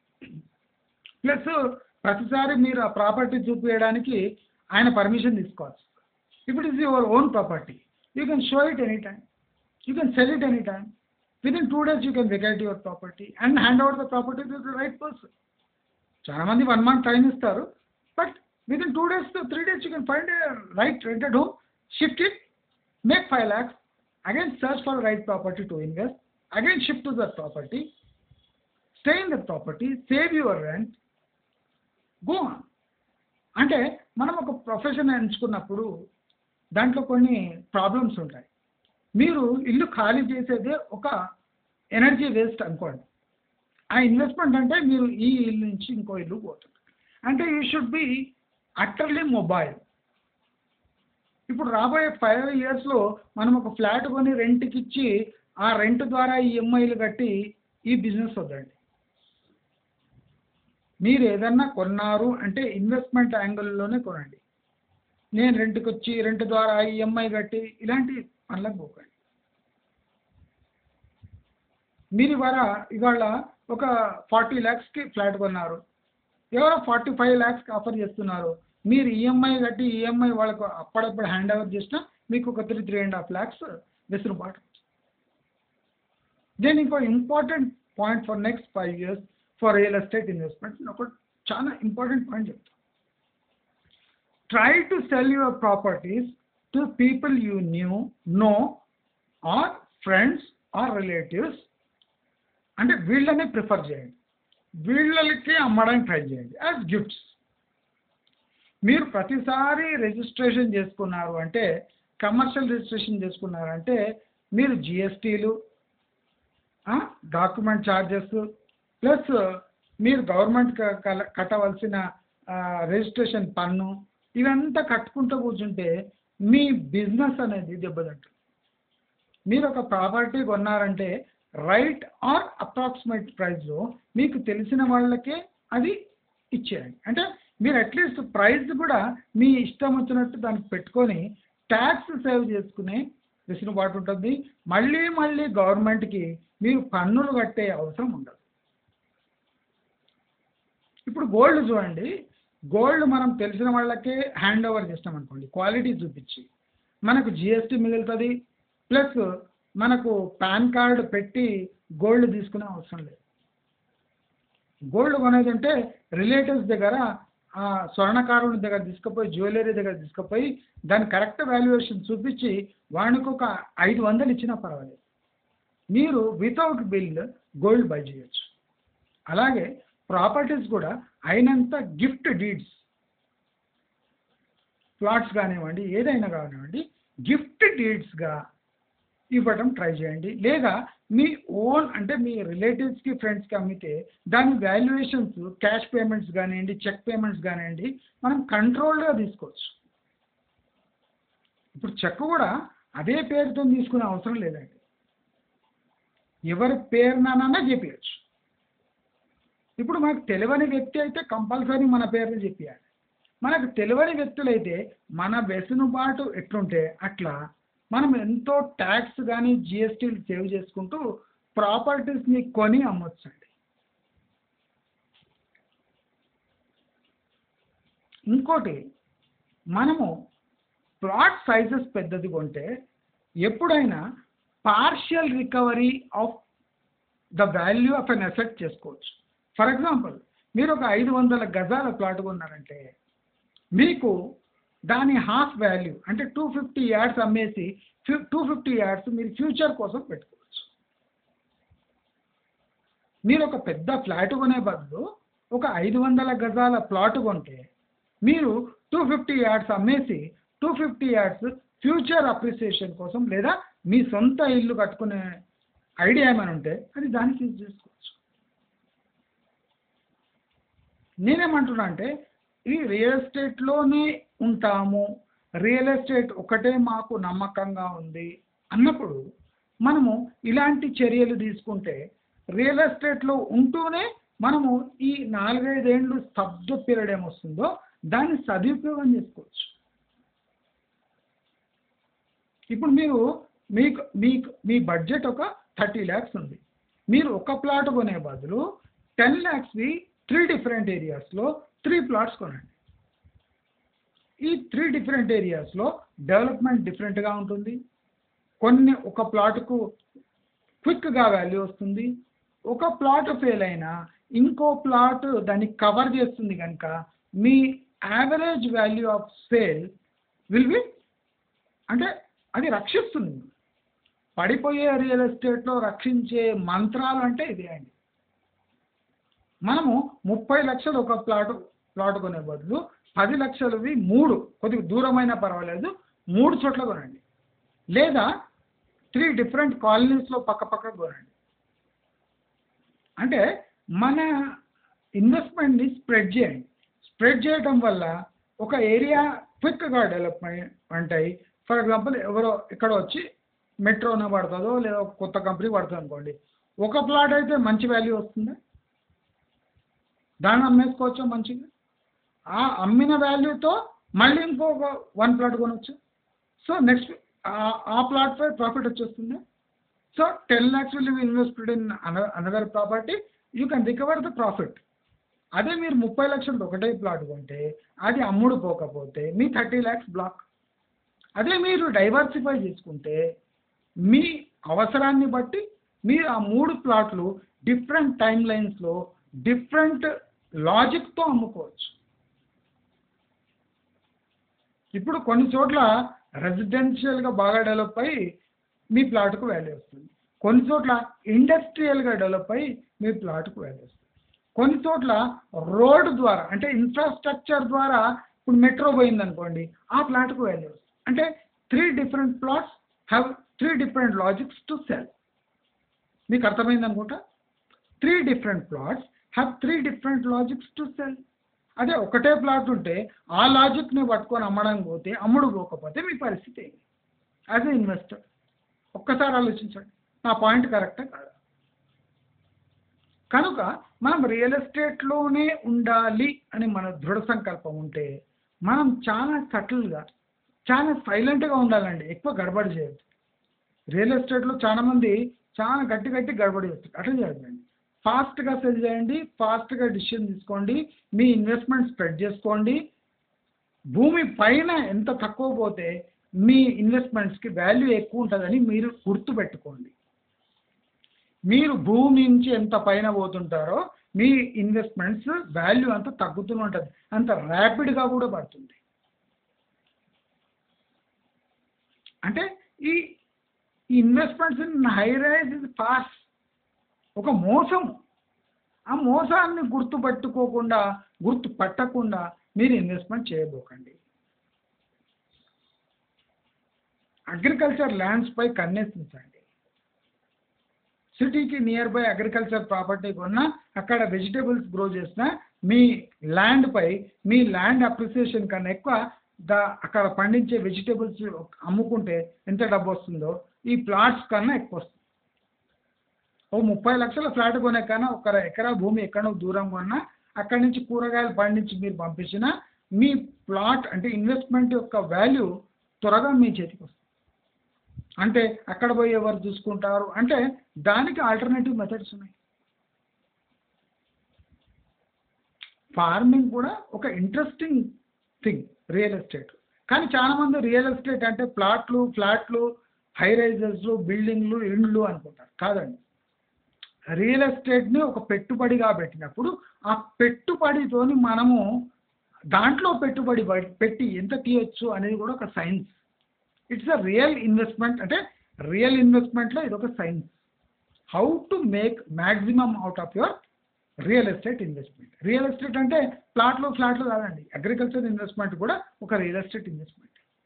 ప్లస్ ప్రతిసారి మీరు ఆ ప్రాపర్టీ చూపించడానికి ఆయన పర్మిషన్ తీసుకోవాలి ఇప్పుడు is your own property you can show it any time you can sell it any time within two days you can vacate your property and hand over the property to the right person చాలామంది one month time ఇస్తారు but within two days three days you can find right rented home shift it make 5 lakhs, again search for the right property to invest, again shift to that property, stay in that property, save your rent, go on. అంటే మనం ఒక profession ఎంచుకున్నప్పుడు దాంట్లో కొన్ని problems ఉంటాయి మీరు ఇల్లు ఖాళీ చేసేదే ఒక ఎనర్జీ వేస్ట్ అనుకోండి ఆ ఇన్వెస్ట్మెంట్ అంటే మీరు ఈ ఇల్లు నుంచి ఇంకో ఇల్లు పోతుంది అంటే you should be utterly mobile ఇప్పుడు రాబోయే ఫైవ్ ఇయర్స్లో మనం ఒక ఫ్లాట్ కొని రెంట్కి ఇచ్చి ఆ రెంట్ ద్వారా ఈఎంఐలు కట్టి ఈ బిజినెస్ వద్దండి మీరు ఏదన్నా కొన్నారు అంటే ఇన్వెస్ట్మెంట్ యాంగిల్లోనే కొనండి నేను రెంట్కి వచ్చి రెంట్ ద్వారా ఈఎంఐ కట్టి ఇలాంటి పనులకు పోకండి మీరు ఇవాళ ఇవాళ ఒక ఫార్టీ ల్యాక్స్కి ఫ్లాట్ కొన్నారు ఎవరో ఫార్టీ ఫైవ్ ల్యాక్స్కి ఆఫర్ చేస్తున్నారు మీరు ఈఎంఐ కట్టి ఈఎంఐ వాళ్ళకు అప్పుడప్పుడు హ్యాండ్ ఓవర్ చేసినా మీకు ఒక three three and half lakhs వెసులుబాటు దెన్ ఇంకో important point for next five years for real estate investment ఒక చాలా ఇంపార్టెంట్ పాయింట్ చెప్తాను try to sell your properties to people you knew know or friends or relatives అంటే వీళ్ళని prefer చేయండి వీళ్ళకి అమ్మడానికి ట్రై చేయండి యాజ్ గిఫ్ట్స్ మీరు ప్రతిసారి రిజిస్ట్రేషన్ చేసుకున్నారు అంటే కమర్షియల్ రిజిస్ట్రేషన్ చేసుకున్నారు అంటే మీరు జిఎస్టీలు డాక్యుమెంట్ ఛార్జెస్ ప్లస్ మీరు గవర్నమెంట్ కట్టవలసిన రిజిస్ట్రేషన్ పన్ను ఇవంతా కట్టుకుంటూ కూర్చుంటే మీ బిజినెస్ అనేది దెబ్బతింటుంది మీరు ఒక ప్రాపర్టీ కొన్నారంటే రైట్ ఆర్ అప్రాక్సిమేట్ ప్రైస్లో మీకు తెలిసిన వాళ్ళకే అది ఇచ్చేయండి అంటే మీరు అట్లీస్ట్ ప్రైస్ కూడా మీ ఇష్టం వచ్చినట్టు దానికి పెట్టుకొని ట్యాక్స్ సేవ్ చేసుకునే వెసులుబాటు ఉంటుంది మళ్ళీ మళ్ళీ గవర్నమెంట్కి మీరు పన్నులు కట్టే అవసరం ఉండదు ఇప్పుడు గోల్డ్ చూడండి గోల్డ్ మనం తెలిసిన వాళ్ళకే హ్యాండ్ ఓవర్ చేస్తాం అనుకోండి క్వాలిటీ చూపించి మనకు జిఎస్టీ మిగులుతుంది ప్లస్ మనకు పాన్ కార్డు పెట్టి గోల్డ్ తీసుకునే అవసరం లేదు గోల్డ్ కొనేది అంటే రిలేటివ్స్ దగ్గర ఆ స్వర్ణకారుని దగ్గర తీసుకుపోయి జ్యువెలరీ దగ్గర తీసుకుపోయి దాని కరెక్ట్ వాల్యుయేషన్ చూపించి వానికి ఒక ఐదు వందలు ఇచ్చినా పర్వాలేదు మీరు వితౌట్ బిల్ గోల్డ్ బై చేయొచ్చు అలాగే ప్రాపర్టీస్ కూడా అయినంత గిఫ్ట్ డీడ్స్ ప్లాట్స్ కానివ్వండి ఏదైనా కానివ్వండి గిఫ్ట్ డీడ్స్గా ఇవ్వడం ట్రై చేయండి లేదా మీ ఓన్ అంటే మీ రిలేటివ్స్కి ఫ్రెండ్స్కి అమ్మితే దాని వాల్యుయేషన్స్ క్యాష్ పేమెంట్స్ కానివ్వండి చెక్ పేమెంట్స్ కానివ్వండి మనం కంట్రోల్గా తీసుకోవచ్చు ఇప్పుడు చెక్ కూడా అదే పేరుతో తీసుకునే అవసరం లేదండి ఎవరి పేరునైనా చెప్పవచ్చు ఇప్పుడు మనకు తెలియని వ్యక్తి అయితే కంపల్సరీ మన పేరుని చెప్పాలి మనకు తెలియని వ్యక్తులైతే మన వెసులుబాటు ఎట్లుంటే అట్లా మనం ఎంతో ట్యాక్స్ కానీ జిఎస్టీలు సేవ్ చేసుకుంటూ ప్రాపర్టీస్ని కొని అమ్మొచ్చండి ఇంకోటి మనము ప్లాట్ సైజెస్ పెద్దది కొంటే ఎప్పుడైనా partial recovery of the value of an asset చేసుకోవచ్చు ఫర్ ఎగ్జాంపుల్ మీరు ఒక ఐదు వందల గజాల ప్లాట్ కొన్నారంటే మీకు దాని హాఫ్ వాల్యూ అంటే టూ ఫిఫ్టీ యార్డ్స్ అమ్మేసి టూ ఫిఫ్టీ యార్డ్స్ మీరు ఫ్యూచర్ కోసం పెట్టుకోవచ్చు మీరు ఒక పెద్ద ఫ్లాట్ కొనే బదులు ఒక ఐదు వందల గజాల ప్లాట్ కొంటే మీరు టూ ఫిఫ్టీ యార్డ్స్ అమ్మేసి two fifty yards future appreciation కోసం లేదా మీ సొంత ఇల్లు కట్టుకునే ఐడియా ఏమైనా ఉంటే అది దానికి యూజ్ చేసుకోవచ్చు నేనేమంటున్నా అంటే ఈ రియల్ ఎస్టేట్లోనే ఉంటాము రియల్ ఎస్టేట్ ఒకటే మాకు నమ్మకంగా ఉంది అన్నప్పుడు మనము ఇలాంటి చర్యలు తీసుకుంటే రియల్ ఎస్టేట్లో ఉంటూనే మనము ఈ నాలుగైదేండ్లు స్తబ్ద పీరియడ్ ఏమొస్తుందో దాన్ని సదుపయోగం చేసుకోవచ్చు ఇప్పుడు మీరు మీకు మీకు మీ బడ్జెట్ ఒక థర్టీ ల్యాక్స్ ఉంది మీరు ఒక ప్లాట్ కొనే బదులు టెన్ ల్యాక్స్వి త్రీ డిఫరెంట్ ఏరియాస్లో త్రీ ప్లాట్స్ కొనండి ఈ త్రీ డిఫరెంట్ ఏరియాస్లో డెవలప్మెంట్ డిఫరెంట్గా ఉంటుంది కొన్ని ఒక ప్లాట్కు క్విక్గా వాల్యూ వస్తుంది ఒక ప్లాట్ ఫెయిల్ అయినా ఇంకో ప్లాట్ దాన్ని కవర్ చేస్తుంది కనుక మీ average value of sale will be అంటే అది రక్షిస్తుంది పడిపోయే రియల్ ఎస్టేట్లో రక్షించే మంత్రాలు అంటే ఇదే అండి మనము ముప్పై లక్షలు ఒక ప్లాట్ ప్లాట్ కొనే బదులు పది లక్షలవి మూడు కొద్దిగా దూరమైనా పర్వాలేదు మూడు చోట్ల కొనండి లేదా త్రీ డిఫరెంట్ కాలనీస్లో పక్క పక్క కొనండి అంటే మన ఇన్వెస్ట్మెంట్ని స్ప్రెడ్ చేయండి స్ప్రెడ్ చేయడం వల్ల ఒక ఏరియా క్విక్గా డెవలప్మెంట్ అయ్యి ఫర్ ఎగ్జాంపుల్ ఎవరో ఇక్కడ వచ్చి మెట్రోనే పడుతుందో లేదా కొత్త కంపెనీ పడుతుంది అనుకోండి ఒక ప్లాట్ అయితే మంచి వాల్యూ వస్తుందా దాన్ని అమ్మేసుకోవచ్చా మంచిగా ఆ అమ్మిన వాల్యూతో మళ్ళీ ఇంకొక వన్ ప్లాట్ కొనవచ్చు సో నెక్స్ట్ ఆ ప్లాట్ పై ప్రాఫిట్ వచ్చేస్తుంది so ten lakhs will invested in another property you can recover the profit అదే మీరు ముప్పై లక్షలు ఒకటే ప్లాట్ కొంటే అది అమ్ముడు పోకపోతే మీ థర్టీ ల్యాక్స్ బ్లాక్ అదే మీరు డైవర్సిఫై చేసుకుంటే మీ అవసరాన్ని బట్టి మీరు ఆ మూడు ప్లాట్లు డిఫరెంట్ టైం లైన్స్లో డిఫరెంట్ లాజిక్తో అమ్ముకోవచ్చు ఇప్పుడు కొన్ని చోట్ల రెసిడెన్షియల్గా బాగా డెవలప్ అయ్యి మీ ప్లాట్కు వాల్యూ వస్తుంది కొన్ని చోట్ల ఇండస్ట్రియల్గా డెవలప్ అయ్యి మీ ప్లాట్కు వాల్యూ వస్తుంది కొన్ని చోట్ల రోడ్ ద్వారా అంటే ఇన్ఫ్రాస్ట్రక్చర్ ద్వారా ఇప్పుడు మెట్రో పోయింది అనుకోండి ఆ ప్లాట్కు వాల్యూ వస్తుంది అంటే three different plots have three different logics to sell మీకు అర్థమైంది అనుకుంటా three different plots have three different logics to sell అదే ఒకటే ప్లాట్ ఉంటే ఆ లాజిక్ని పట్టుకొని అమ్మడానికి పోతే అమ్ముడు పోకపోతే మీ పరిస్థితి ఏంటి యాజ్ ఎ ఇన్వెస్టర్ ఒక్కసారి ఆలోచించండి నా పాయింట్ కరెక్టా కాదా కనుక మనం రియల్ ఎస్టేట్లోనే ఉండాలి అని మన దృఢ సంకల్పం ఉంటే మనం చాలా సటిల్గా చాలా సైలెంట్గా ఉండాలండి ఎక్కువ గడబడి చేయొద్దు రియల్ ఎస్టేట్లో చాలామంది చాలా గట్టి గట్టి గడబడి చేస్తారు అట్లా చేయొద్దండి ఫాస్ట్గా సెల్ చేయండి ఫాస్ట్గా డిసిషన్ తీసుకోండి మీ ఇన్వెస్ట్మెంట్ స్ప్రెడ్ చేసుకోండి భూమి పైన ఎంత తక్కువ పోతే మీ ఇన్వెస్ట్మెంట్స్కి వాల్యూ ఎక్కువ ఉంటుందని మీరు గుర్తుపెట్టుకోండి మీరు భూమి నుంచి ఎంత పైన పోతుంటారో మీ ఇన్వెస్ట్మెంట్స్ వాల్యూ అంత తగ్గుతూనే ఉంటుంది అంత ర్యాపిడ్గా కూడా పడుతుంది అంటే ఈ investments in high rise is fast ఒక మోసం ఆ మోసాన్ని గుర్తుపట్టుకోకుండా గుర్తు పట్టకుండా మీరు ఇన్వెస్ట్మెంట్ చేయబోకండి అగ్రికల్చర్ ల్యాండ్స్పై కన్నేసించండి సిటీకి నియర్ బై అగ్రికల్చర్ ప్రాపర్టీ కొన్నా అక్కడ వెజిటేబుల్స్ గ్రో చేసిన మీ ల్యాండ్పై మీ ల్యాండ్ అప్రిసియేషన్ కన్నా ఎక్కువ దా అక్కడ పండించే వెజిటేబుల్స్ అమ్ముకుంటే ఎంత డబ్బు వస్తుందో ఈ ప్లాట్స్ కన్నా ఎక్కువ వస్తుంది ఓ ముప్పై లక్షల ఫ్లాట్ కొనే కన్నా ఒక ఎకరా భూమి ఎక్కడో దూరం కొన్నా అక్కడి నుంచి కూరగాయలు పండించి మీరు పంపించిన మీ ప్లాట్ అంటే ఇన్వెస్ట్మెంట్ యొక్క వాల్యూ త్వరగా మీ చేతికి వస్తుంది అంటే అక్కడ పోయి ఎవరు చూసుకుంటారు అంటే దానికి ఆల్టర్నేటివ్ మెథడ్స్ ఉన్నాయి ఫార్మింగ్ కూడా ఒక ఇంట్రెస్టింగ్ థింగ్ రియల్ ఎస్టేట్ కానీ చాలామంది రియల్ ఎస్టేట్ అంటే ప్లాట్లు ఫ్లాట్లు హై రైజెస్లు బిల్డింగ్లు ఇండ్లు అనుకుంటారు కాదండి రియల్ ఎస్టేట్ని ఒక పెట్టుబడిగా పెట్టినప్పుడు ఆ పెట్టుబడితోని మనము దాంట్లో పెట్టుబడి బడి- పెట్టి ఎంత తీయొచ్చు అనేది కూడా ఒక science it's a real investment అంటే రియల్ ఇన్వెస్ట్మెంట్లో ఇది ఒక science how to make maximum out of your real estate investment real estate అంటే ప్లాట్లు ఫ్లాట్లు కాదండి అగ్రికల్చర్ ఇన్వెస్ట్మెంట్ కూడా ఒక రియల్ ఎస్టేట్ ఇన్వెస్ట్మెంట్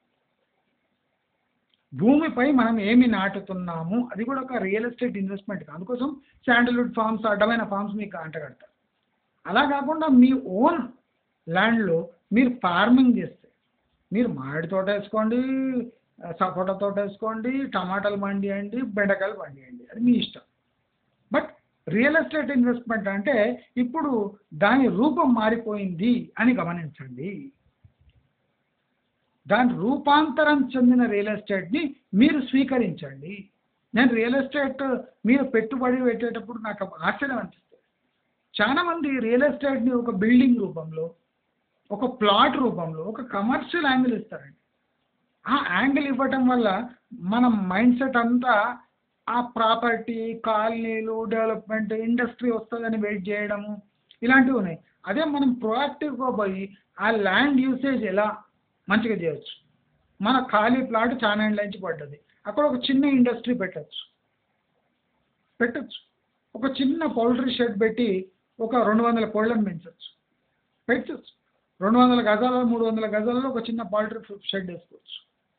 భూమిపై మనం ఏమి నాటుతున్నాము అది కూడా ఒక రియల్ ఎస్టేట్ ఇన్వెస్ట్మెంట్ అందుకోసం శాండల్వుడ్ ఫార్మ్స్ అడ్డమైన ఫార్మ్స్ మీకు అంటగడతారు అలా కాకుండా మీ ఓన్ ల్యాండ్లో మీరు ఫార్మింగ్ చేస్తే మీరు మామిడి తోట వేసుకోండి ఆ, సపోటా తోట వేసుకోండి టమాటాలు పండియండి బెండకాయలు పండియండి అది మీ ఇష్టం బట్ రియల్ ఎస్టేట్ ఇన్వెస్ట్మెంట్ అంటే ఇప్పుడు దాని రూపం మారిపోయింది అని గమనించండి దాని రూపాంతరం చెందిన రియల్ ఎస్టేట్ని మీరు స్వీకరించండి నేను రియల్ ఎస్టేట్ మీరు పెట్టుబడి పెట్టేటప్పుడు నాకు ఆశ్చర్యం అనిపిస్తుంది చాలా మంది రియల్ ఎస్టేట్ని ఒక బిల్డింగ్ రూపంలో ఒక ప్లాట్ రూపంలో ఒక కమర్షియల్ యాంగిల్ ఇస్తారండి ఆ యాంగిల్ ఇవ్వటం వల్ల మన మైండ్ సెట్ అంతా ఆ ప్రాపర్టీ కాలనీలు డెవలప్మెంట్ ఇండస్ట్రీ వస్తుందని వెయిట్ చేయడము ఇలాంటివి ఉన్నాయి అదే మనం ప్రొయాక్టివ్గా పోయి ఆ ల్యాండ్ యూసేజ్ ఎలా మంచిగా చేయొచ్చు మన ఖాళీ ప్లాట్ చాలా ఏళ్ళ నుంచి పడ్డది అక్కడ ఒక చిన్న ఇండస్ట్రీ పెట్టచ్చు పెట్టచ్చు ఒక చిన్న పౌల్ట్రీ షెడ్ పెట్టి ఒక రెండు వందల కోళ్ళను పెంచవచ్చు పెట్టచ్చు రెండు వందల గజాల మూడు వందల గజాలలో ఒక చిన్న పౌల్ట్రీ షెడ్ వేసుకోవచ్చు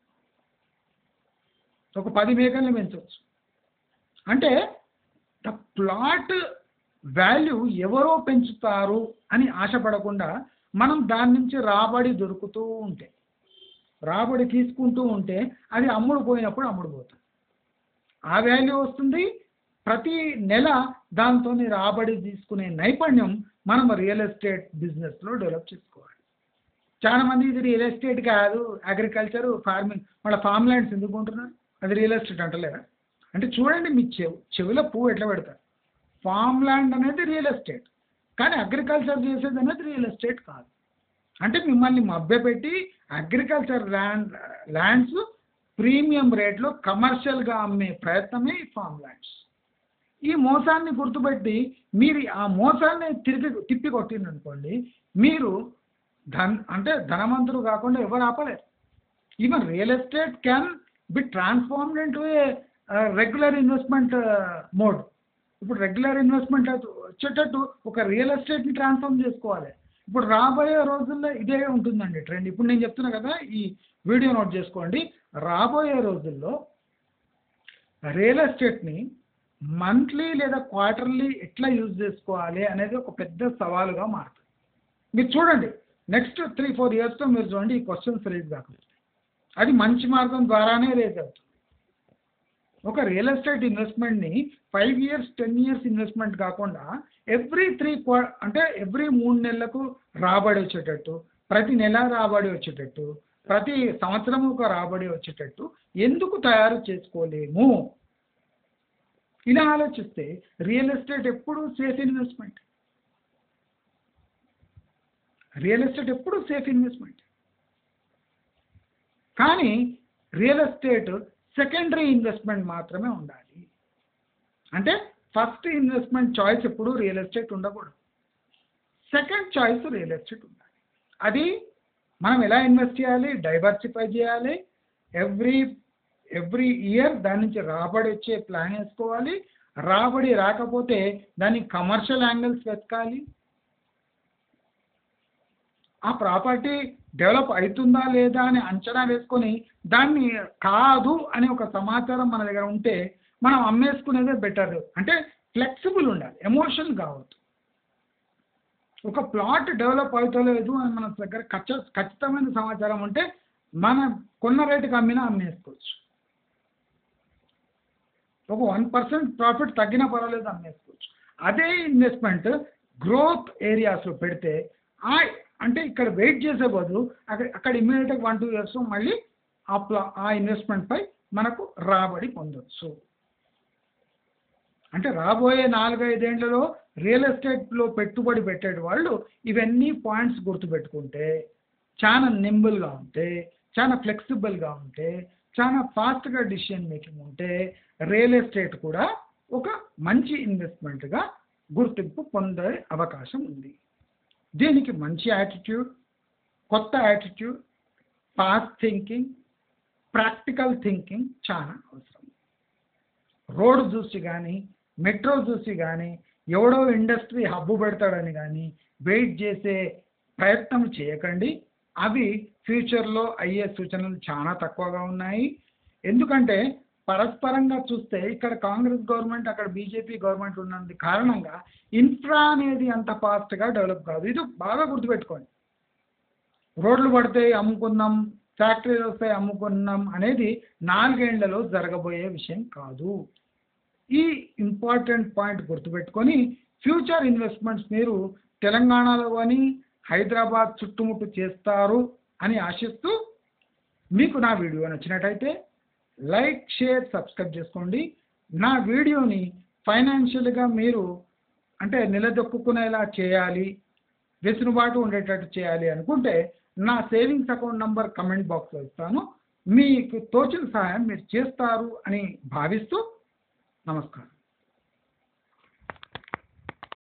ఒక పది మేకల్ని పెంచవచ్చు అంటే ద ప్లాట్ వాల్యూ ఎవరో పెంచుతారు అని ఆశపడకుండా మనం దాని నుంచి రాబడి దొరుకుతూ ఉంటే రాబడి తీసుకుంటూ ఉంటే అది అమ్ముడు పోయినప్పుడు అమ్ముడు పోతుంది ఆ వాల్యూ వస్తుంది ప్రతి నెల దాంతో రాబడి తీసుకునే నైపుణ్యం మనం రియల్ ఎస్టేట్ బిజినెస్లో డెవలప్ చేసుకోవాలి చాలా మంది ఇది రియల్ ఎస్టేట్ కాదు అగ్రికల్చర్ ఫార్మింగ్ మళ్ళీ ఫార్మ్ ల్యాండ్స్ ఎందుకు కొంటున్నారు అది రియల్ ఎస్టేట్ అంటలేరా అంటే చూడండి మీ చెవు చెవిలో పువ్వు ఎట్లా పెడతారు ఫార్మ్ ల్యాండ్ అనేది రియల్ ఎస్టేట్ కానీ అగ్రికల్చర్ చేసేది అనేది రియల్ ఎస్టేట్ కాదు అంటే మిమ్మల్ని మభ్యపెట్టి అగ్రికల్చర్ ల్యాండ్ ల్యాండ్స్ ప్రీమియం రేట్లో కమర్షియల్గా అమ్మే ప్రయత్నమే ఈ ఫార్మ్ ల్యాండ్స్ ఈ మోసాన్ని గుర్తుపెట్టి మీరు ఆ మోసాన్ని తిరిగి తిప్పి కొట్టింది అనుకోండి మీరు ధన్ అంటే ధనవంతులు కాకుండా ఎవరు ఆపలేరు even real estate can be transformed into a regular investment mode ఇప్పుడు రెగ్యులర్ ఇన్వెస్ట్మెంట్ వచ్చేటట్టు ఒక రియల్ ఎస్టేట్ని ట్రాన్స్ఫార్మ్ చేసుకోవాలి ఇప్పుడు రాబోయే రోజుల్లో ఇదే ఉంటుందండి ట్రెండ్ ఇప్పుడు నేను చెప్తున్నా కదా ఈ వీడియో నోట్ చేసుకోండి రాబోయే రోజుల్లో రియల్ ఎస్టేట్ని మంత్లీ లేదా క్వార్టర్లీ ఎట్లా యూజ్ చేసుకోవాలి అనేది ఒక పెద్ద సవాలుగా మారుతుంది మీరు చూడండి నెక్స్ట్ త్రీ ఫోర్ ఇయర్స్లో మీరు చూడండి ఈ క్వశ్చన్స్ రేజ్ కాకుండా అది మంచి మార్గం ద్వారానే రేజ్ అవుతుంది ఒక రియల్ ఎస్టేట్ ఇన్వెస్ట్మెంట్ని five years ten years investment కాకుండా ఎవ్రీ త్రీ క్వా అంటే ఎవ్రీ మూడు నెలలకు రాబడి వచ్చేటట్టు ప్రతి నెల రాబడి వచ్చేటట్టు ప్రతి సంవత్సరం ఒక రాబడి వచ్చేటట్టు ఎందుకు తయారు చేసుకోలేము ఇలా ఆలోచిస్తే రియల్ ఎస్టేట్ ఎప్పుడు సేఫ్ ఇన్వెస్ట్మెంట్ రియల్ ఎస్టేట్ ఎప్పుడు సేఫ్ ఇన్వెస్ట్మెంట్ కానీ రియల్ ఎస్టేట్ సెకండరీ ఇన్వెస్ట్మెంట్ మాత్రమే ఉండాలి అంటే ఫస్ట్ ఇన్వెస్ట్మెంట్ చాయిస్ ఎప్పుడు రియల్ ఎస్టేట్ ఉండకూడదు సెకండ్ చాయిస్ రియల్ ఎస్టేట్ ఉండాలి అది మనం ఎలా ఇన్వెస్ట్ చేయాలి డైవర్సిఫై చేయాలి ఎవ్రీ ఎవ్రీ ఇయర్ దాని నుంచి రాబడి వచ్చే ప్లాన్ వేసుకోవాలి రాబడి రాకపోతే దాన్ని కమర్షియల్ యాంగిల్స్ వెతకాలి ఆ ప్రాపర్టీ డెవలప్ అవుతుందా లేదా అని అంచనా వేసుకొని దాన్ని కాదు అనే ఒక సమాచారం మన దగ్గర ఉంటే మనం అమ్మేసుకునేదే బెటర్ అంటే ఫ్లెక్సిబుల్ ఉండాలి ఎమోషన్ కావద్దు ఒక ప్లాట్ డెవలప్ అవుతలేదు అని మన దగ్గర ఖచ్చ ఖచ్చితమైన సమాచారం ఉంటే మనం కొన్న రేటుకి అమ్మినా అమ్మేసుకోవచ్చు ఒక వన్ పర్సెంట్ ప్రాఫిట్ తగ్గినా పర్వాలేదు అమ్మేసుకోవచ్చు అదే ఇన్వెస్ట్మెంట్ గ్రోత్ ఏరియాస్లో పెడితే ఆ అంటే ఇక్కడ వెయిట్ చేసే బదులు అక్కడ అక్కడ ఇమ్మీడియట్గా వన్ టూ ఇయర్స్ మళ్ళీ ఆ ప్లా ఆ ఇన్వెస్ట్మెంట్పై మనకు రాబడి పొందొచ్చు అంటే రాబోయే నాలుగైదేళ్లలో రియల్ ఎస్టేట్లో పెట్టుబడి పెట్టే వాళ్ళు ఇవన్నీ పాయింట్స్ గుర్తుపెట్టుకుంటే చాలా నింబుల్గా ఉంటే చాలా ఫ్లెక్సిబుల్గా ఉంటే చాలా ఫాస్ట్గా డిసిషన్ మేకింగ్ ఉంటే రియల్ ఎస్టేట్ కూడా ఒక మంచి ఇన్వెస్ట్మెంట్గా గుర్తింపు పొందే అవకాశం ఉంది దీనికి మంచి యాటిట్యూడ్ కొత్త attitude fast thinking practical thinking చాలా అవసరం రోడ్ చూసి కానీ మెట్రో చూసి కానీ ఎవడో ఇండస్ట్రీ హబ్బు పెడతాడని కానీ వెయిట్ చేసే ప్రయత్నం చేయకండి అవి ఫ్యూచర్లో అయ్యే సూచనలు చాలా తక్కువగా ఉన్నాయి ఎందుకంటే పరస్పరంగా చూస్తే ఇక్కడ కాంగ్రెస్ గవర్నమెంట్ అక్కడ బీజేపీ గవర్నమెంట్ ఉన్నందు కారణంగా ఇన్ఫ్రా అనేది అంత ఫాస్ట్గా డెవలప్ కాదు ఇది బాగా గుర్తుపెట్టుకోండి రోడ్లు పడితే అమ్ముకుందాం ఫ్యాక్టరీలు వస్తాయి అమ్ముకున్నాం అనేది నాలుగేళ్లలో జరగబోయే విషయం కాదు ఈ ఇంపార్టెంట్ పాయింట్ గుర్తుపెట్టుకొని ఫ్యూచర్ ఇన్వెస్ట్మెంట్స్ మీరు తెలంగాణలో కానీ హైదరాబాద్ చుట్టుముట్టు చేస్తారు అని ఆశిస్తూ మీకు నా వీడియో నచ్చినట్టయితే లైక్ షేర్ సబ్స్క్రైబ్ చేసుకోండి నా వీడియోని ఫైనాన్షియల్గా మీరు అంటే నిలదొక్కునేలా చేయాలి వెసులుబాటు ఉండేటట్టు చేయాలి అనుకుంటే నా సేవింగ్స్ అకౌంట్ నంబర్ కమెంట్ బాక్స్లో ఇస్తాను మీకు తోచిన సహాయం మీరు చేస్తారు అని భావిస్తూ నమస్కారం